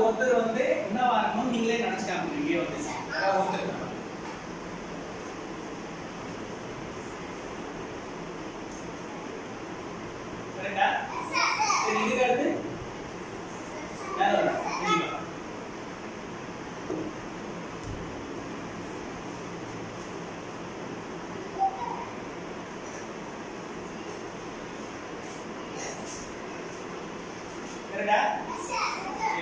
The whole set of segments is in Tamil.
ஒருத்தர் வந்து என்னவா இருக்கணும் நீங்களே நினைச்சுக்காங்க இங்கே வந்து யாராவது ஒருத்தர் கரெக்டா சரி இதுக்கு அடுத்து யார் வரா? நீங்க வா. கரெக்டா சரி.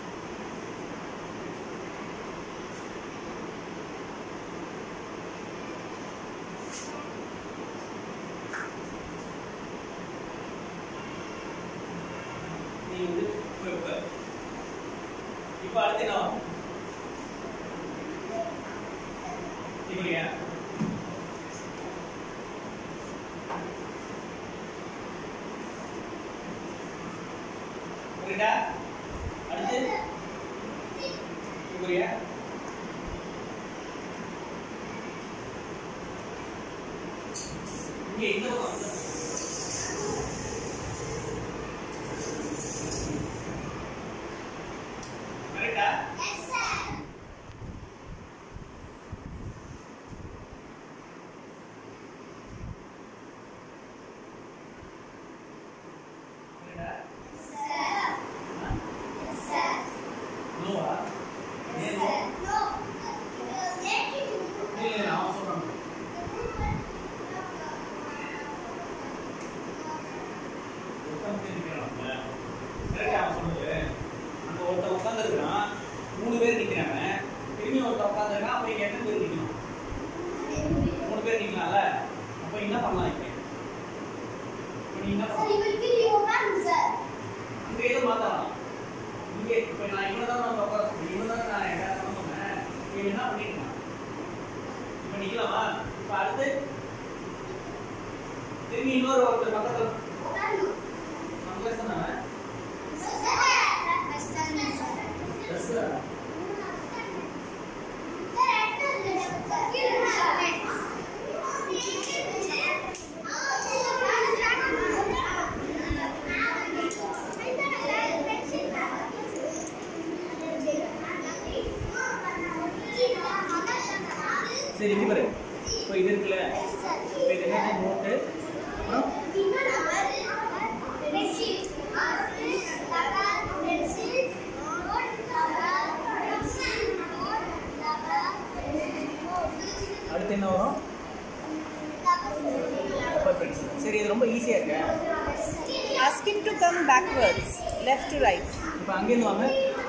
நீ வந்து போய் உட்காரு. இப்ப அடுத்து என்ன வரும்? இப்படியா? புரியுதா? அடுத்து இப்படியா? இங்க இந்த பக்கம் இந்த பக்கம். கரெக்டா நோவா ஏன் நோ இல்ல அவன் சொல்றான் உட்கார்ந்து நிக்கிறான்ல கரெக்டா அவன் சொன்னது அங்க ஒருத்தன் உட்கார்ந்துருக்கான் மூணு பேர் நிக்கிறாங்க திரும்பி ஒருத்தன் உட்கார்ந்துருக்கான் அப்ப இங்க எத்தனை பேர் நிக்கணும் மூணு பேர் நிக்கலாம்ல அப்ப என்ன பண்ணலாம் இப்ப இப்ப நீ என்ன பண்ணலாம் அங்க எதுவும் மாத்தலாம் இங்கே இப்ப நான் இவனை தான் நான் உட்கார சொன்னேன் இவனை தான் நான் என்ன பண்ண சொன்னேன் இவன் என்ன பண்ணிருக்கான் இப்ப நிக்கலாமா இப்ப அடுத்து திரும்பி இன்னொரு ஒருத்தர் பக்கத்துல நம்ம கிளாஸ் தானே ட்ரெஸ்ஸா சரி இது பாரு இப்போ இது இருக்குல்ல இப்போ இது என்ன நோட்டு அப்புறம் அடுத்து என்ன வரும் ரப்பர் பென்சில் சரி இது ரொம்ப ஈஸியாக இருக்கு Ask him to come backwards, left to right. இப்போ அங்கேருந்து வாங்க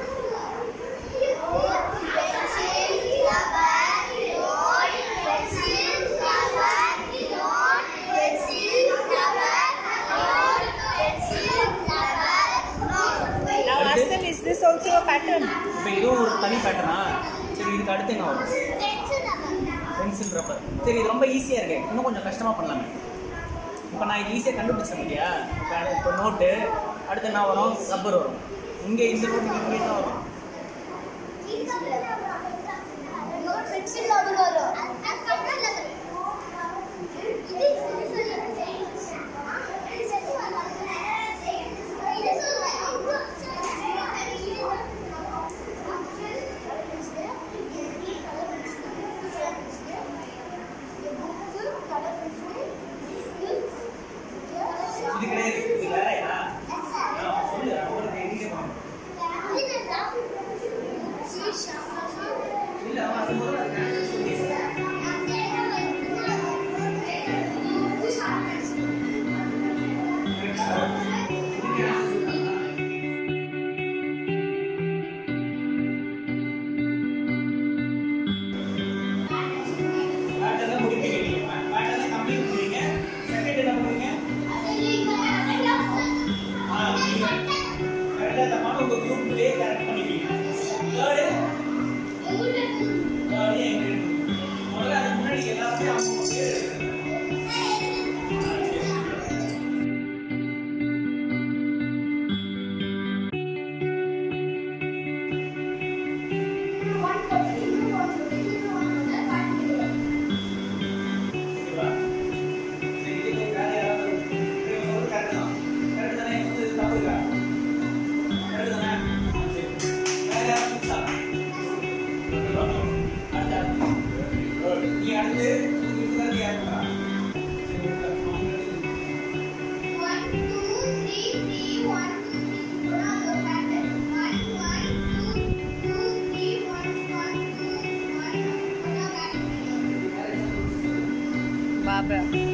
Now ask them, is this also a pattern? இப்போ இதுவும் ஒரு தனி பேட்டர்னா சரி இதுக்கு அடுத்து என்ன வரும் பென்சில் ரப்பர் சரி இது ரொம்ப ஈஸியாக இருக்கு இன்னும் கொஞ்சம் கஷ்டமாக பண்ணலாமே இப்போ நான் இது ஈஸியாக கண்டுபிடிச்சேன் இல்லையா இப்போ இப்போ நோட்டு அடுத்து என்ன வரும் ரப்பர் வரும் இங்கே இந்த நோட்டுக்கு இங்கே என்ன வரும் இது கிடையாது இது வேறையா நான் சொல்லு அவங்களுக்கு எங்கே போகணும் இல்லை அவன் அது முதல்ல சொல்லி பேட்டர்லாம் முடிப்பீங்க நீங்க பேட்டர்லாம் கம்ப்ளீட் பண்ணுவீங்க செகண்ட் என்ன பண்ணுவீங்க ஆ நீங்க கரெக்டாக தப்பான உங்க குரூப்லேயே கரெக்ட் பண்ணிப்பீங்க தேர்டு தேர்டு எங்க முதல்ல அதுக்கு முன்னாடி எல்லாத்தையும் அவங்க பேர் எழுதுங்க. ஆ, சரி, சரி. ஓகேவா? சரி, இதுல வேற யாராவது இவங்க சொல்றது correct தான். correct தானே? இவங்க சொல்றது தப்பு இருக்கா? correct தானே? ஆ, சரி. Barbara.